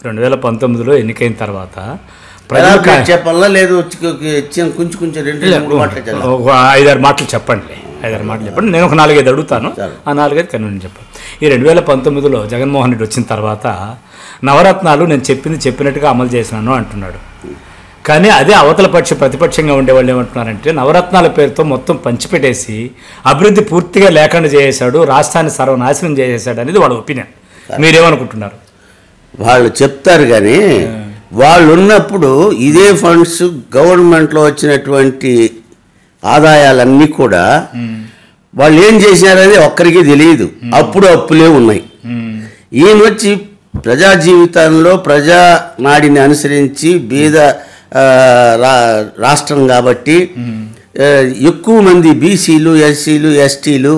రెండు వేల పంతొమ్మిదిలో ఎన్నికైన తర్వాత ఎలా ప్రజలు కా- చెప్పాలా లేదు చిన్న కొంచెం కొంచెం రెండు మూడు మాట్లాడాలి ఒక ఐదారు మాటలు చెప్పండి ఐదారు మాటలు చెప్పండి నేను ఒక నాలుగైదు అడుగుతాను చాలు. ఆ నాలుగైదు కన్వీన్ చెప్పండి ఈ రెండు వేల పంతొమ్మిదిలో జగన్మోహన్ రెడ్డి వచ్చిన తర్వాత నవరత్నాలు నేను చెప్పింది చెప్పినట్టుగా అమలు చేసినాను అంటున్నాడు కానీ అదే అవతల పక్ష ప్రతిపక్షంగా ఉండేవాళ్ళు ఏమంటున్నారంటే నవరత్నాల పేరుతో మొత్తం పంచిపెట్టేసి అభివృద్ధి పూర్తిగా లేకుండా చేసేశాడు రాష్ట్రాన్ని సర్వనాశనం చేసేశాడు అనేది వాళ్ళ ఒపీనియన్ మీరేమనుకుంటున్నారు వాళ్ళు చెప్తారు కానీ వాళ్ళు ఉన్నప్పుడు ఇదే ఫండ్స్ గవర్నమెంట్లో వచ్చినటువంటి ఆదాయాలన్నీ కూడా వాళ్ళు ఏం చేశారనేది ఒక్కరికి తెలియదు అప్పుడు అప్పులే ఉన్నాయి ఈయన వచ్చి ప్రజా జీవితంలో ప్రజా నాడిని అనుసరించి బీద ఆ, రా- రాష్ట్రం కాబట్టి ఆ, ఎక్కువ మంది బీసీలు ఎస్సీలు ఎస్టీలు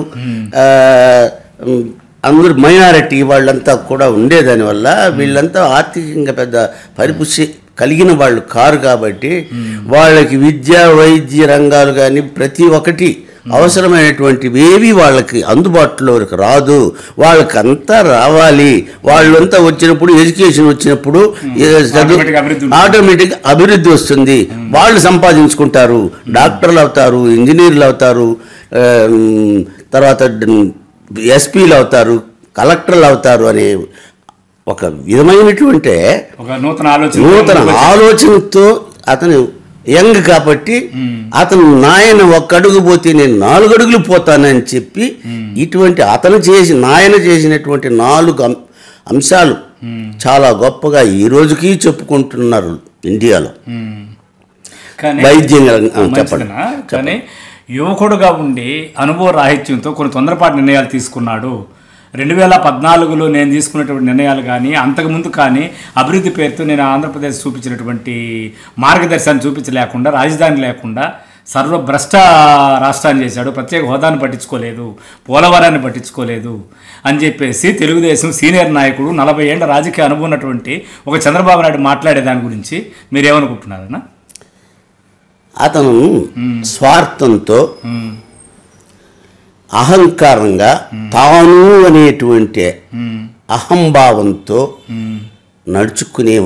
అందరూ మైనారిటీ వాళ్ళంతా కూడా ఉండేదాని వల్ల వీళ్ళంతా ఆర్థికంగా పెద్ద పరిపుష్టి కలిగిన వాళ్ళు కారు కాబట్టి వాళ్ళకి విద్య వైద్య రంగాలు కానీ ప్రతి ఒక్కటి అవసరమైనటువంటివి ఏవి వాళ్ళకి అందుబాటులోకి రాదు వాళ్ళకంతా రావాలి వాళ్ళంతా వచ్చినప్పుడు ఎడ్యుకేషన్ వచ్చినప్పుడు ఏ చదువు- Automatic అభివృద్ధి ఉంటుంది. ఆటోమేటిక్ అభివృద్ధి వస్తుంది వాళ్ళు సంపాదించుకుంటారు డాక్టర్లు అవుతారు ఇంజనీర్లు అవుతారు ఆ, మ్, తర్వాత ఎస్పీలు అవుతారు కలెక్టర్లు అవుతారు అనే ఒక విధమైనటువంటి ఒక నూతన ఆలోచన నూతన ఆలోచనతో అతను యంగ్ కాబట్టి అతను నాయన ఒక్క అడుగు పోతే నేను నాలుగు అడుగులు పోతానని చెప్పి ఇటువంటి అతను చేసి నాయన చేసినటువంటి నాలుగు అం- అంశాలు చాలా గొప్పగా ఈ రోజుకి చెప్పుకుంటున్నారు ఇండియాలో మ్మ్. కానీ వైద్యం రంగ- ఆ, చెప్పండి మంచిదేనా? కానీ యువకుడుగా ఉండి అనుభవ రాహిత్యంతో కొన్ని తొందరపాటు నిర్ణయాలు తీసుకున్నాడు రెండు వేల పద్నాలుగులో నేను తీసుకున్నటువంటి నిర్ణయాలు కానీ అంతకుముందు కానీ అభివృద్ధి పేరుతో నేను ఆంధ్రప్రదేశ్ చూపించినటువంటి మార్గదర్శనాన్ని చూపించలేకుండా రాజధాని లేకుండా సర్వభ్రష్ట రాష్ట్రాన్ని చేశాడు ప్రత్యేక హోదాను పట్టించుకోలేదు పోలవరాన్ని పట్టించుకోలేదు అని చెప్పేసి తెలుగుదేశం సీనియర్ నాయకుడు నలభై ఏళ్ల రాజకీయ అనుభవం ఉన్నటువంటి ఒక చంద్రబాబు నాయుడు మాట్లాడే దాని గురించి మీరేమనుకుంటున్నారన్నా అతను స్వార్థంతో అహంకారంగా తాను అనేటువంటి అహంభావంతో నడుచుకునే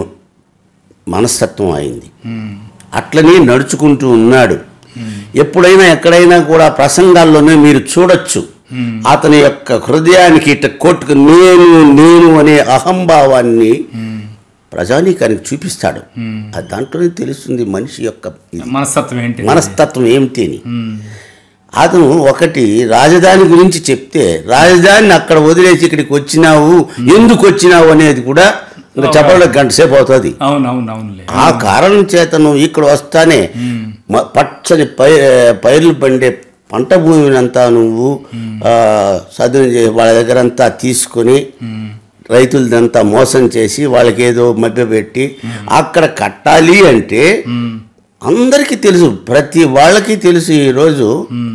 మనస్తత్వం అయింది అట్లనే నడుచుకుంటూ ఉన్నాడు ఎప్పుడైనా ఎక్కడైనా కూడా ప్రసంగాల్లోనే మీరు చూడొచ్చు అతని యొక్క హృదయానికి ఇట్ట కొట్టుకు నేను నేను అనే అహంభావాన్ని ప్రజానీకానికి చూపిస్తాడు అది దాంట్లోనే తెలుస్తుంది మనిషి యొక్క ఇది. మనస్తత్వం ఏంటి మనస్తత్వం ఏమిటి అని అతను ఒకటి రాజధాని గురించి చెప్తే రాజధానిని అక్కడ వదిలేసి ఇక్కడికి వచ్చినావు ఎందుకు వచ్చినావు అనేది కూడా ఇంకా చెప్పడానికి గంట సేపు అవుతుంది అవును అవును అవునులే ఆ కారణం చేత నువ్వు ఇక్కడ వస్తానే మ- పచ్చని పై పైర్లు పండే పంట భూమినంతా నువ్వు ఆ, సదును చే వాళ్ళ దగ్గర అంతా తీసుకొని రైతులదంతా మోసం చేసి వాళ్ళకి ఏదో మభ్యపెట్టి అక్కడ కట్టాలి అంటే అందరికీ తెలుసు ప్రతి వాళ్ళకి తెలుసు ఈరోజు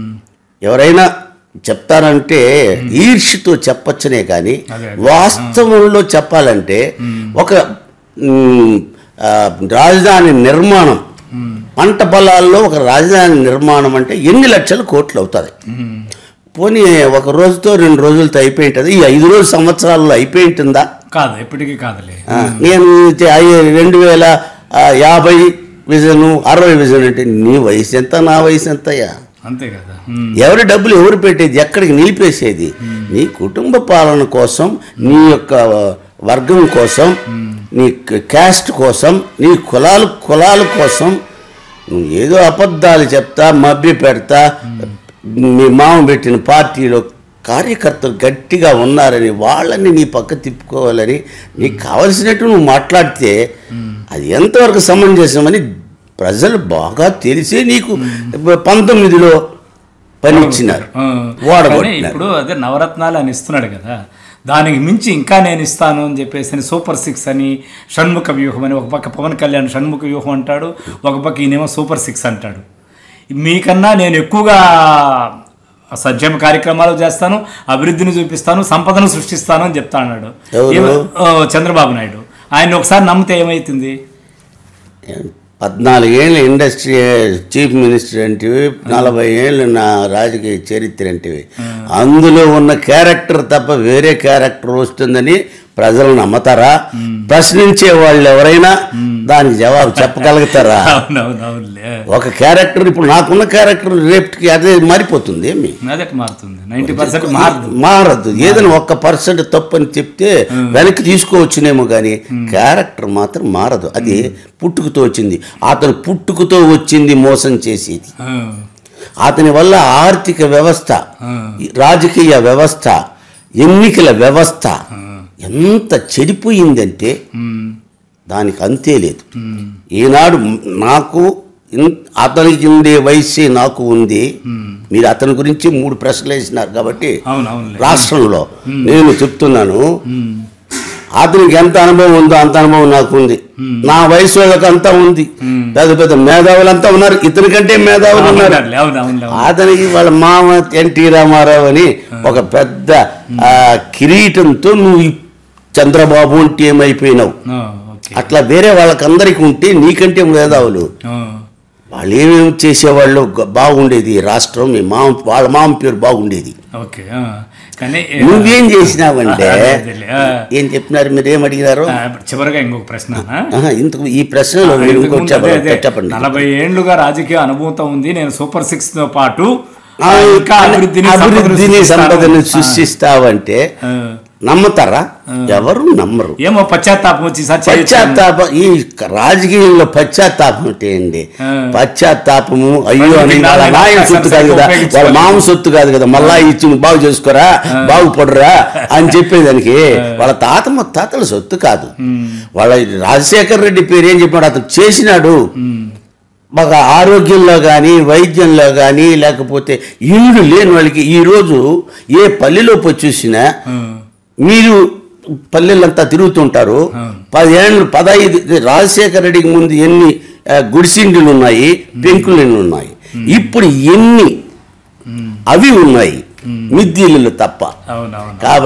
ఎవరైనా చెప్తారంటే ఈర్ష్యతో చెప్పొచ్చనే కానీ అదే, అదే. వాస్తవంలో చెప్పాలంటే ఒక మ్, ఆ, రాజధాని నిర్మాణం పంట పొలాల్లో ఒక రాజధాని నిర్మాణం అంటే ఎన్ని లక్షల కోట్లు అవుతుంది పోనీ ఒక రోజుతో రెండు రోజులతో అయిపోయి ఉంటుంది ఈ ఐదు రోజు సంవత్సరాల్లో అయిపోయి ఉంటుందా కాదు ఎప్పటికీ కాదులే ఆ, నేను ఇది ఐ- రెండు వేల ఆ, యాభై విజను అరవై విజన్ అంటే నీ వయసు ఎంత నా వయసు ఎంతయ్యా అంతే కదా ఉమ్. ఎవరి డబ్బులు ఎవరు పెట్టేది ఎక్కడికి నిలిపేసేది నీ కుటుంబ పాలన కోసం నీ యొక్క వర్గం కోసం నీ క్యాస్ట్ కోసం నీ కులాలు కులాల కోసం నువ్వు ఏదో అబద్ధాలు చెప్తా మభ్య పెడతా మీ మామ పెట్టిన పార్టీలో కార్యకర్తలు గట్టిగా ఉన్నారని వాళ్ళని నీ పక్క తిప్పుకోవాలని నీకు కావలసినట్టు నువ్వు మాట్లాడితే అది ఎంతవరకు సమంజసమని ప్రజలు బాగా తెలిసే నీకు పంతొమ్మిదిలో పని ఇచ్చినారు ఆ, కానీ వాడగొట్టినారు ఇప్పుడు అదే నవరత్నాలు అని ఇస్తున్నాడు కదా దానికి మించి ఇంకా నేను ఇస్తాను అని చెప్పేసి అని సూపర్ సిక్స్ అని షణ్ముఖ వ్యూహం అని ఒక పక్క పవన్ కళ్యాణ్ షణ్ముఖ వ్యూహం అంటాడు ఒక పక్క ఈయనేమో సూపర్ సిక్స్ అంటాడు మీకన్నా నేను ఎక్కువగా సంక్షేమ కార్యక్రమాలు చేస్తాను అభివృద్ధిని చూపిస్తాను సంపదను సృష్టిస్తాను అని చెప్తా అన్నాడు ఎవరు? ఏమ- ఆ, చంద్రబాబు నాయుడు ఆయన ఒకసారి నమ్మితే ఏమవుతుంది పద్నాలుగేళ్ళు ఇండస్ట్రీ చీఫ్ మినిస్టర్ అంటివి నలభై ఏళ్ళు నా రాజకీయ చరిత్ర అంటివి అందులో ఉన్న క్యారెక్టర్ తప్ప వేరే క్యారెక్టర్ వస్తుందని ప్రజలు నమ్మతారా ప్రశ్నించే వాళ్ళు ఎవరైనా దానికి జవాబు చెప్పగలుగుతారా అవునవునవునులే ఒక క్యారెక్టర్ ఇప్పుడు నాకున్న క్యారెక్టర్ రేపటికి అదే మారిపోతుంది ఏమి అదే మారుతుంది నైంటీ పర్సెంట్ మారదు మారదు ఏదైనా ఒక్క పర్సెంట్ తప్పు అని చెప్తే వెనక్కి తీసుకోవచ్చునేమో కానీ క్యారెక్టర్ మాత్రం మారదు అది పుట్టుకతో వచ్చింది అతను పుట్టుకతో వచ్చింది మోసం చేసేది ఆ, అతని వల్ల ఆర్థిక వ్యవస్థ ఆ, రాజకీయ వ్యవస్థ ఎన్నికల వ్యవస్థ ఆ, ఎంత చెడిపోయిందంటే ఉమ్, దానికి అంతే లేదు ఉమ్, ఈనాడు నాకు ఇన్- అతనికి ఉండే వయస్సే నాకు ఉంది ఉమ్. మీరు అతని గురించి మూడు ప్రశ్నలు వేసినారు కాబట్టి అవునవునులే రాష్ట్రంలో నేను చెప్తున్నాను ఉమ్, అతనికి ఎంత అనుభవం ఉందో అంత అనుభవం నాకు ఉంది నా వయసు వాళ్ళకి అంతా ఉంది పెద్ద పెద్ద మేధావులంతా ఉన్నారు ఇతనికంటే మేధావులు ఉన్నారు అవునులే, అవునవునులే అవును. అతనికి వాళ్ళ మామ ఎన్టీ రామారావు అని ఒక పెద్ద ఆ, కిరీటంతో నువ్వు ఈ చంద్రబాబు అంటే ఏమైపోయినావు ఆ, ఓకే అట్లా వేరే వాళ్ళకందరికీ ఉంటే నీకంటే మేధావులు ఆ, వాళ్ళు ఏమేమి చేసేవాళ్ళు గ- బాగుండేది ఈ రాష్ట్రం మీ మామ వాళ్ళ మామ పేరు బాగుండేది ఓకే ఆ, కానీ నువ్వేం చేసినావంటే అదేలే, ఆ. ఏం చెప్పినారు మీరు ఏం అడిగినారు ఆ, ఇప్పుడు చివరిగా ఇంకొక ప్రశ్న ఆ? ఆహా, ఇంతకు ఈ ప్రశ్నలో మీరు ఇంతకు ఇంకోటి ముందు అదే, చెప్పండి అదే, చెప్పండి నలభై ఏళ్లుగా రాజకీయ అనుభూతం ఉంది నేను సూపర్ సిక్స్ తో పాటు ఆ, ఇంకా అభివృద్ధిని అభివృద్ధిని సంపదను సంపదను సృష్టిస్తాను. సృష్టిస్తావంటే ఆ, నమ్ముతారా ఎవరు నమ్మరు ఏమో పశ్చాత్తాపం వచ్చి ఈసారి చేయొచ్చు. పశ్చాత్తాపం ఈ రాజకీయంలో పశ్చాత్తాపం అంటే ఏంటి ఆ. పశ్చాత్తాపము అయ్యో మరి అని మీ వాళ్ళ నాన్న నాయన సొత్తు కాదు కదా ఉపయోగించుకోవాలి. వాళ్ళ మామ సొత్తు కాదు కదా మళ్ళా ఇచ్చి నువ్వు బాగు చేసుకోరా బాగుపడరా అని చెప్పేదానికి వాళ్ళ తాత ముత్తాతల సొత్తు కాదు వాళ్ళ రాజశేఖర్ రెడ్డి పేరు ఏం చెప్పాడు అతను చేసినాడు ఉమ్, బాగా ఆరోగ్యంలో కానీ వైద్యంలో కానీ లేకపోతే ఇల్లు లేని వాళ్ళకి ఈరోజు ఏ పల్లెలో పోయి చూసినా ఆ, మీరు పల్లెలంతా తిరుగుతుంటారు పదేళ్ళు పదహైదు రాజశేఖర రెడ్డికి ముందు ఎన్ని ఆ, గుడిసిండులు ఉన్నాయి పెంకులు ఎన్ని ఉన్నాయి ఇప్పుడు ఎన్ని అవి ఉన్నాయి మిద్దీలు తప్ప అవునవును కాబట్టి